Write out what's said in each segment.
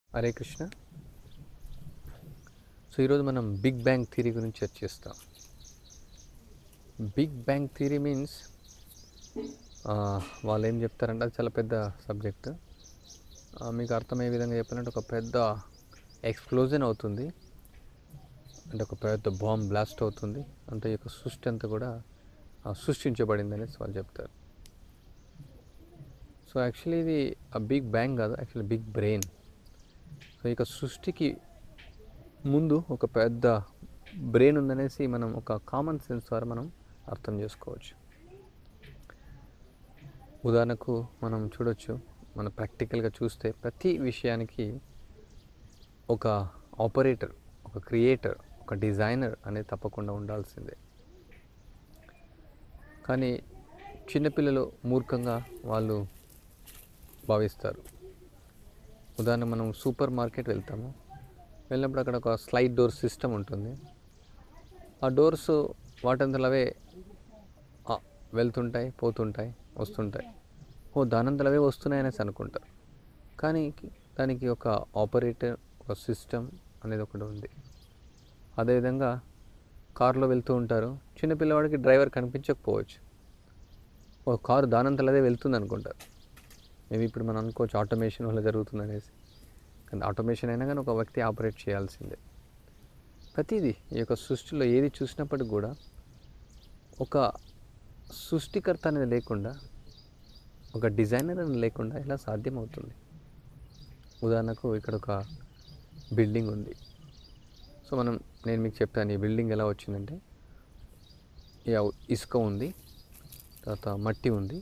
Hare Krishna so ఈరోజు మనం big bang theory గురించి చర్చిస్తాం బిగ్ బ్యాంగ్ థియరీ మీన్స్ వాళ్ళు ఏం చెప్తారంటే అది చాలా పెద్ద సబ్జెక్ట్ మీకు అర్థమయ్యే విధంగా చెప్పాలంటే ఒక పెద్ద ఎక్స్ప్లోజన్ అవుతుంది అంటే ఒక పెద్ద బాంబ్ బ్లాస్ట్ అవుతుంది అంటే ఈ యొక్క సృష్టి అంతా కూడా ఆ, సృష్టించబడింది అనేసి వాళ్ళు చెప్తారు సో యాక్చువల్లీ ఇది ఆ బిగ్ బ్యాంగ్ కాదు యాక్చువల్లీ బిగ్ బ్రెయిన్ సో ఇక సృష్టికి ముందు ఒక పెద్ద బ్రెయిన్ ఉందనేసి మనం ఒక కామన్ సెన్స్ ద్వారా మనం అర్థం చేసుకోవచ్చు ఉదాహరణకు మనం చూడొచ్చు మన ప్రాక్టికల్గా చూస్తే ప్రతి విషయానికి ఒక ఆపరేటర్ ఒక క్రియేటర్ ఒక డిజైనర్ అనేది తప్పకుండా ఉండాల్సిందే కానీ చిన్నపిల్లలు మూర్ఖంగా వాళ్ళు భావిస్తారు ఉదాహరణ మనం సూపర్ మార్కెట్ వెళ్తాము వెళ్ళినప్పుడు అక్కడ ఒక స్లైడ్ డోర్ సిస్టమ్ ఉంటుంది ఆ డోర్స్ వాటంతలవే ఆ, వెళ్తుంటాయి పోతుంటాయి వస్తుంటాయి ఓ దానంతలవే వస్తున్నాయి అనేసి అనుకుంటారు కానీ దానికి ఒక ఆపరేటర్ ఒక సిస్టమ్ అనేది ఒకటి ఉంది అదేవిధంగా కారులో వెళ్తూ ఉంటారు చిన్న పిల్లవాడికి డ్రైవర్ కనిపించకపోవచ్చు ఒక కారు దానంతలదే వెళ్తుంది అనుకుంటారు మేబీ ఇప్పుడు మనం అనుకోవచ్చు ఆటోమేషన్ వల్ల జరుగుతుంది అనేసి కానీ ఆటోమేషన్ అయినా కానీ ఒక వ్యక్తి ఆపరేట్ చేయాల్సిందే ప్రతిదీ ఈ యొక్క సృష్టిలో ఏది చూసినప్పటికి కూడా ఒక సృష్టికర్త అనేది లేకుండా ఒక డిజైనర్ అనేది లేకుండా ఎలా సాధ్యమవుతుంది ఉదాహరణకు ఇక్కడ ఒక బిల్డింగ్ ఉంది సో మనం నేను మీకు చెప్తాను ఈ బిల్డింగ్ ఎలా వచ్చిందంటే ఈ ఇసుక ఉంది తర్వాత మట్టి ఉంది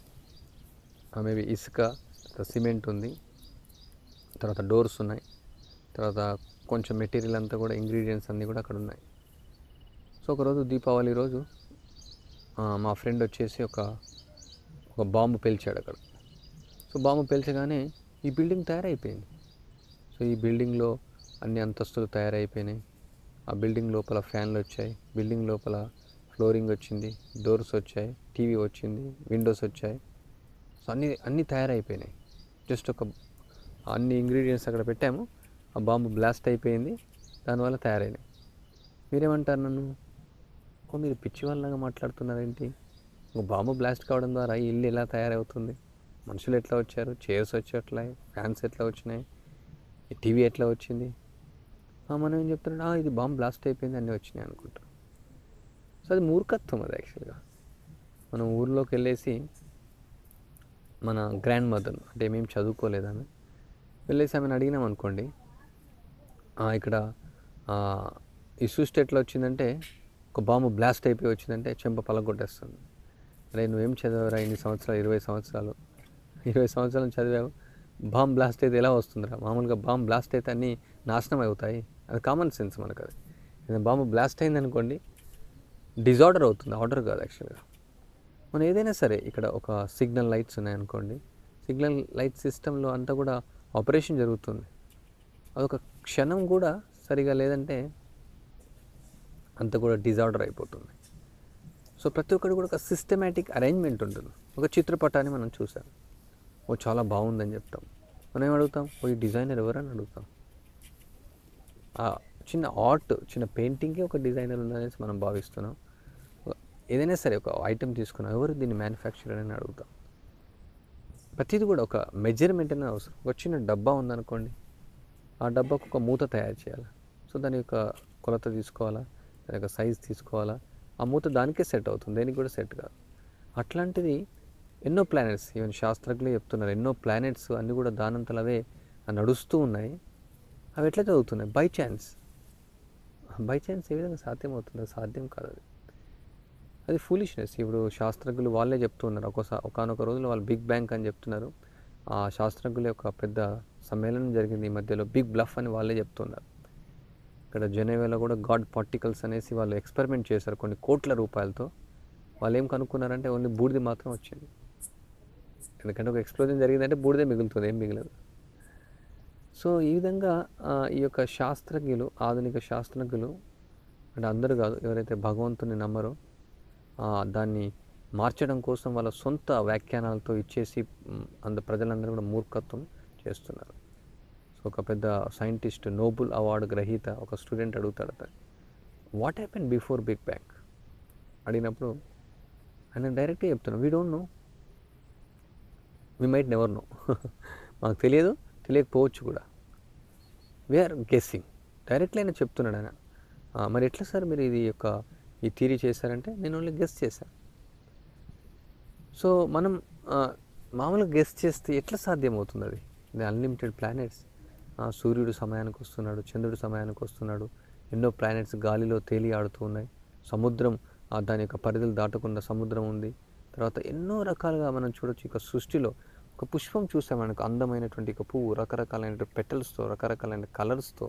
మేబీ ఇసుక తర్వాత సిమెంట్ ఉంది తర్వాత డోర్స్ ఉన్నాయి తర్వాత కొంచెం మెటీరియల్ అంతా కూడా ఇంగ్రీడియంట్స్ అన్నీ కూడా అక్కడ ఉన్నాయి సో ఒకరోజు దీపావళి రోజు ఆ, మా ఫ్రెండ్ వచ్చేసి ఒక ఒక బాంబు పేల్చాడు అక్కడ సో బాంబు పేల్చగానే ఈ బిల్డింగ్ తయారైపోయింది సో ఈ బిల్డింగ్లో అన్ని అంతస్తులు తయారైపోయినాయి ఆ బిల్డింగ్ లోపల ఫ్యాన్లు వచ్చాయి బిల్డింగ్ లోపల ఫ్లోరింగ్ వచ్చింది డోర్స్ వచ్చాయి టీవీ వచ్చింది విండోస్ వచ్చాయి సో అన్నీ అన్నీ తయారైపోయినాయి జస్ట్ ఒక అన్ని ఇంగ్రీడియంట్స్ అక్కడ పెట్టాము ఆ బాంబు బ్లాస్ట్ అయిపోయింది దానివల్ల తయారైనాయి మీరేమంటారు నన్ను ఓ మీరు పిచ్చి వాళ్ళగా మాట్లాడుతున్నారేంటి ఒక బాంబు బ్లాస్ట్ కావడం ద్వారా ఈ ఇల్లు ఎలా తయారవుతుంది మనుషులు ఎట్లా వచ్చారు చైర్స్ వచ్చేట్లాయి ఫ్యాన్స్ ఎట్లా వచ్చినాయి ఈ టీవీ ఎట్లా వచ్చింది ఆ, మనం ఏం చెప్తున్నాడు "ఆ, ఇది బాంబు బ్లాస్ట్ అయిపోయింది అన్నీ వచ్చినాయి అనుకుంటాం సో అది మూర్ఖత్వం అది యాక్చువల్గా మనం ఊర్లోకి వెళ్ళేసి మన గ్రాండ్ మదర్ అంటే మేము చదువుకోలేదు ఆమె వెళ్ళేసి ఆమెను అడిగినాం అనుకోండి "ఆ, ఇక్కడ ఆ, ఈ సృష్టి ఎట్లా వచ్చిందంటే ఒక బాంబు బ్లాస్ట్ అయిపోయి వచ్చిందంటే చెంప పలగొట్టేస్తుంది అరే నువ్వేం చదివారా ఇన్ని సంవత్సరాలు ఇరవై సంవత్సరాలు ఇరవై సంవత్సరాలు చదివావు బాంబ్ బ్లాస్ట్ అయితే ఎలా వస్తుందిరా మామూలుగా బాంబ్ బ్లాస్ట్ అయితే అన్నీ నాశనం అవుతాయి అది కామన్ సెన్స్ మనకు అది ఏదైనా బాంబు బ్లాస్ట్ అయింది అనుకోండి డిజార్డర్ అవుతుంది ఆర్డర్ కాదు యాక్చువల్గా మనం ఏదైనా సరే ఇక్కడ ఒక సిగ్నల్ లైట్స్ ఉన్నాయనుకోండి సిగ్నల్ లైట్ సిస్టంలో అంతా కూడా ఆపరేషన్ జరుగుతుంది అదొక క్షణం కూడా సరిగా లేదంటే అంత కూడా డిజార్డర్ అయిపోతుంది సో ప్రతి ఒక్కటి కూడా ఒక సిస్టమేటిక్ అరేంజ్మెంట్ ఉంటుంది ఒక చిత్రపటాన్ని మనం చూసాం ఓ చాలా బాగుందని చెప్తాం మనం ఏం అడుగుతాం ఓ ఈ డిజైనర్ ఎవరని అడుగుతాం ఆ చిన్న ఆర్ట్ చిన్న పెయింటింగ్కే ఒక డిజైనర్ ఉందనేసి మనం భావిస్తున్నాం ఏదైనా సరే ఒక ఐటెం తీసుకున్నాం ఎవరు దీన్ని మ్యానుఫ్యాక్చర్ అని అడుగుతాం ప్రతిది కూడా ఒక మెజర్మెంట్ అనేది అవసరం ఒక చిన్న డబ్బా ఉందనుకోండి ఆ డబ్బాకు ఒక మూత తయారు చేయాలి సో దాని యొక్క కొలత తీసుకోవాలా దాని యొక్క సైజ్ తీసుకోవాలా ఆ మూత దానికే సెట్ అవుతుంది దేనికి కూడా సెట్ కాదు అట్లాంటిది ఎన్నో ప్లానెట్స్ ఈవెన్ శాస్త్రజ్ఞులే చెప్తున్నారు ఎన్నో ప్లానెట్స్ అన్నీ కూడా దానంతలవే నడుస్తూ ఉన్నాయి అవి ఎట్లా చదువుతున్నాయి బై ఛాన్స్ బై ఛాన్స్ ఏ విధంగా సాధ్యమవుతుంది అది సాధ్యం కాదు అది అది ఫూలిష్నెస్ ఇప్పుడు శాస్త్రజ్ఞులు వాళ్ళే చెప్తున్నారు ఒకసారి ఒకనొక రోజులో వాళ్ళు బిగ్ బ్యాంక్ అని చెప్తున్నారు ఆ శాస్త్రజ్ఞుల యొక్క పెద్ద సమ్మేళనం జరిగింది ఈ మధ్యలో బిగ్ బ్లఫ్ అని వాళ్ళే చెప్తున్నారు ఇక్కడ జెనీవాలో కూడా గాడ్ పార్టికల్స్ అనేసి వాళ్ళు ఎక్స్పెరిమెంట్ చేశారు కొన్ని కోట్ల రూపాయలతో వాళ్ళు ఏం కనుక్కున్నారంటే ఓన్లీ బూడిద మాత్రం వచ్చింది ఎందుకంటే ఒక ఎక్స్ప్లోజన్ జరిగిందంటే బూడిదే మిగులుతుంది ఏం మిగలదు సో ఈ విధంగా ఆ, ఈ యొక్క శాస్త్రజ్ఞులు ఆధునిక శాస్త్రజ్ఞులు అంటే అందరూ కాదు ఎవరైతే భగవంతుని నమ్మరో ఆ, దాన్ని మార్చడం కోసం వాళ్ళ సొంత వ్యాఖ్యానాలతో ఇచ్చేసి మ్, అంద ప్రజలందరూ కూడా మూర్ఖత్వం చేస్తున్నారు సో ఒక పెద్ద సైంటిస్ట్ నోబుల్ అవార్డు గ్రహీత ఒక స్టూడెంట్ అడుగుతాడు అతను what happen before big bang అడిగినప్పుడు ఆయన డైరెక్ట్గా చెప్తున్నాను we don't know we might never know మాకు తెలియదు తెలియకపోవచ్చు కూడా వీఆర్ గెస్సింగ్ డైరెక్ట్లీ ఆయన చెప్తున్నాడు ఆయన "ఆ, మరి ఎట్లా సార్ మీరు ఇది యొక్క ఈ థీరీ చేశారంటే నేను ఓన్లీ గెస్ చేశాను సో మనం ఆ, మామూలుగా గెస్ చేస్తే ఎట్లా సాధ్యమవుతుంది అది ఇది అన్లిమిటెడ్ ప్లానెట్స్ సూర్యుడు సమయానికి వస్తున్నాడు చంద్రుడు సమయానికి వస్తున్నాడు ఎన్నో ప్లానెట్స్ గాలిలో తేలి ఆడుతూ ఉన్నాయి సముద్రం ఆ, దాని యొక్క పరిధులు దాటకుండా సముద్రం ఉంది తర్వాత ఎన్నో రకాలుగా మనం చూడొచ్చు ఇక సృష్టిలో ఒక పుష్పం చూసామనుకో అందమైనటువంటి ఒక పువ్వు రకరకాలైన పెటల్స్తో రకరకాలైన కలర్స్తో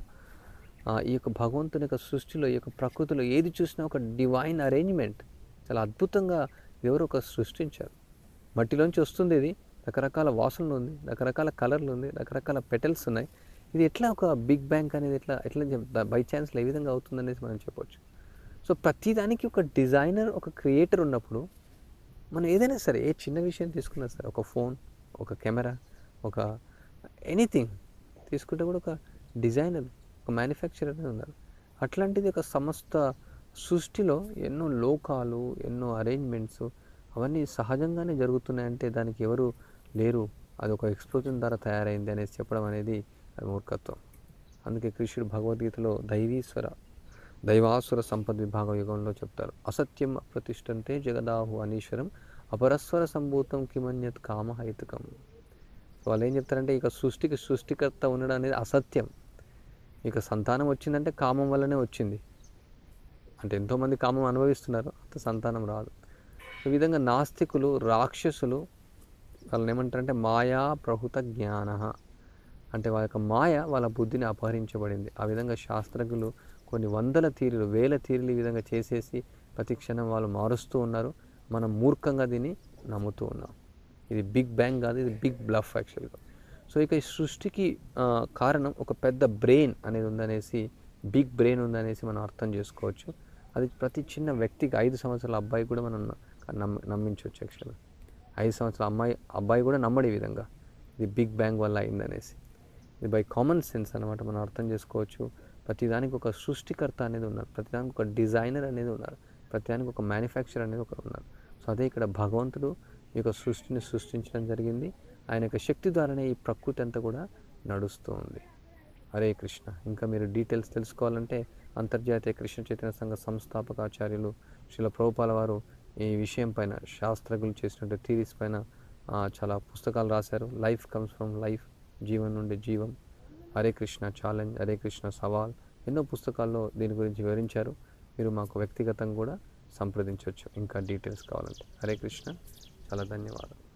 ఈ యొక్క భగవంతుని యొక్క సృష్టిలో ఈ యొక్క ప్రకృతిలో ఏది చూసినా ఒక డివైన్ అరేంజ్మెంట్ చాలా అద్భుతంగా ఎవరు ఒక సృష్టించారు మట్టిలోంచి వస్తుంది ఇది రకరకాల వాసనలు ఉంది రకరకాల కలర్లు ఉంది రకరకాల పెటల్స్ ఉన్నాయి ఇది ఎట్లా ఒక బిగ్ బ్యాంక్ అనేది ఎట్లా ఎట్లా బై ఛాన్స్లో ఏ విధంగా అవుతుందనేసి మనం చెప్పొచ్చు సో ప్రతిదానికి ఒక డిజైనర్ ఒక క్రియేటర్ ఉన్నప్పుడు మనం ఏదైనా సరే ఏ చిన్న విషయం తీసుకున్నా సరే ఒక ఫోన్ ఒక కెమెరా ఒక ఎనీథింగ్ తీసుకుంటే కూడా ఒక డిజైనర్ ఒక మ్యానుఫ్యాక్చరర్ అనేది ఉన్నారు అట్లాంటిది ఒక సమస్త సృష్టిలో ఎన్నో లోకాలు ఎన్నో అరేంజ్మెంట్స్ అవన్నీ సహజంగానే జరుగుతున్నాయంటే దానికి ఎవరు లేరు అది ఒక ఎక్స్ప్లోజన్ ద్వారా తయారైంది అనేసి చెప్పడం అనేది అది మూర్ఖత్వం అందుకే కృష్ణుడు భగవద్గీతలో దైవీశ్వర దైవాసుర సంపద్ విభాగ యుగంలో చెప్తారు అసత్యం అప్రతిష్టంతే జగదాహు అనీశ్వరం అపరస్వర సంభూతం కిమన్యత్ కామహైతుకం వాళ్ళు ఏం చెప్తారంటే ఇక సృష్టికి సృష్టికర్త ఉండడం అనేది అసత్యం ఇక సంతానం వచ్చిందంటే కామం వల్లనే వచ్చింది అంటే ఎంతోమంది కామం అనుభవిస్తున్నారు అంత సంతానం రాదు ఈ విధంగా నాస్తికులు రాక్షసులు వాళ్ళని ఏమంటారంటే మాయా ప్రహుత జ్ఞాన అంటే వాళ్ళ యొక్క మాయ వాళ్ళ బుద్ధిని అపహరించబడింది ఆ విధంగా శాస్త్రజ్ఞులు కొన్ని వందల తీరులు వేల తీరులు ఈ విధంగా చేసేసి ప్రతి క్షణం వాళ్ళు మారుస్తూ ఉన్నారు మనం మూర్ఖంగా దీన్ని నమ్ముతూ ఉన్నాం ఇది బిగ్ బ్యాంగ్ కాదు ఇది బిగ్ బ్లఫ్ యాక్చువల్గా సో ఇక ఈ సృష్టికి ఆ, కారణం ఒక పెద్ద బ్రెయిన్ అనేది ఉందనేసి బిగ్ బ్రెయిన్ ఉందనేసి మనం అర్థం చేసుకోవచ్చు అది ప్రతి చిన్న వ్యక్తికి ఐదు సంవత్సరాల అబ్బాయి కూడా మనం నమ్మ నమ్మించవచ్చు యాక్చువల్గా ఐదు సంవత్సరాల అమ్మాయి అబ్బాయి కూడా నమ్మడు ఈ విధంగా ఇది బిగ్ బ్యాంగ్ వల్ల అయిందనేసి ఇది బై కామన్ సెన్స్ అనమాట మనం అర్థం చేసుకోవచ్చు ప్రతిదానికి ఒక సృష్టికర్త అనేది ఉన్నారు ప్రతిదానికి ఒక డిజైనర్ అనేది ఉన్నారు ప్రతిదానికి ఒక మ్యానుఫ్యాక్చర్ అనేది ఒకరు ఉన్నారు సో అదే ఇక్కడ భగవంతుడు ఈ యొక్క సృష్టిని సృష్టించడం జరిగింది ఆయన యొక్క శక్తి ద్వారానే ఈ ప్రకృతి అంతా కూడా నడుస్తూ ఉంది హరే కృష్ణ ఇంకా మీరు డీటెయిల్స్ తెలుసుకోవాలంటే అంతర్జాతీయ కృష్ణ చైతన్య సంఘ సంస్థాపకాచార్యులు శ్రీల ప్రభుపాల వారు ఈ విషయం పైన శాస్త్రజ్ఞులు చేసినట్టు థీరీస్ పైన ఆ, చాలా పుస్తకాలు రాశారు లైఫ్ కమ్స్ ఫ్రమ్ లైఫ్ జీవన్ నుండి జీవం హరే కృష్ణ ఛాలెంజ్ హరే కృష్ణ సవాల్ ఎన్నో పుస్తకాల్లో దీని గురించి వివరించారు మీరు మాకు వ్యక్తిగతంగా కూడా సంప్రదించవచ్చు ఇంకా డీటెయిల్స్ కావాలంటే హరే కృష్ణ చాలా ధన్యవాదాలు